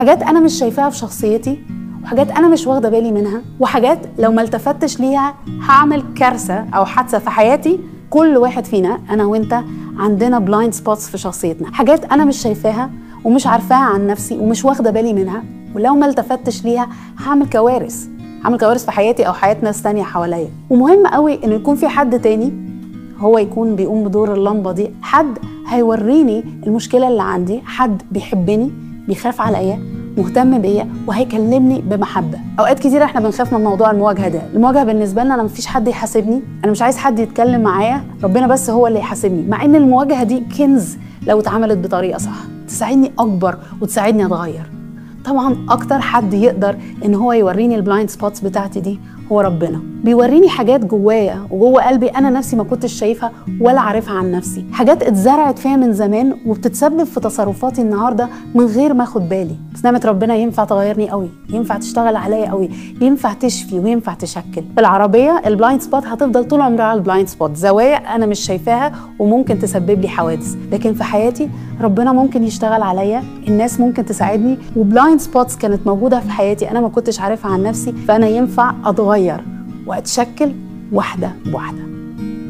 حاجات انا مش شايفاها في شخصيتي وحاجات انا مش واخده بالي منها وحاجات لو ما التفتش ليها هعمل كارثه او حادثه في حياتي كل واحد فينا انا وانت عندنا بلايند سبوتس في شخصيتنا حاجات انا مش شايفاها ومش عارفاها عن نفسي ومش واخده بالي منها ولو ما التفتش ليها هعمل كوارث هعمل كوارث في حياتي او حياه ناس تانية حواليا ومهم قوي ان يكون في حد تاني هو يكون بيقوم بدور اللمبه دي حد هيوريني المشكله اللي عندي حد بيحبني بيخاف عليا مهتم بيا وهيكلمني بمحبه اوقات كتير احنا بنخاف من موضوع المواجهه ده المواجهه بالنسبه لنا انا مفيش حد يحاسبني انا مش عايز حد يتكلم معايا ربنا بس هو اللي يحاسبني مع ان المواجهه دي كنز لو اتعملت بطريقه صح تساعدني اكبر وتساعدني اتغير طبعا اكتر حد يقدر ان هو يوريني البلايند سبوتس بتاعتي دي هو ربنا بيوريني حاجات جوايا وجوه قلبي انا نفسي ما كنتش شايفها ولا عارفها عن نفسي حاجات اتزرعت فيها من زمان وبتتسبب في تصرفاتي النهارده من غير ما اخد بالي بس نعمه ربنا ينفع تغيرني قوي ينفع تشتغل عليا قوي ينفع تشفي وينفع تشكل في العربيه البلايند سبوت هتفضل طول عمرها على البلايند سبوت زوايا انا مش شايفاها وممكن تسبب لي حوادث لكن في حياتي ربنا ممكن يشتغل عليا الناس ممكن تساعدني وبلايند سبوتس كانت موجوده في حياتي انا ما كنتش عارفها عن نفسي فانا ينفع اتغير واتشكل واحده بواحده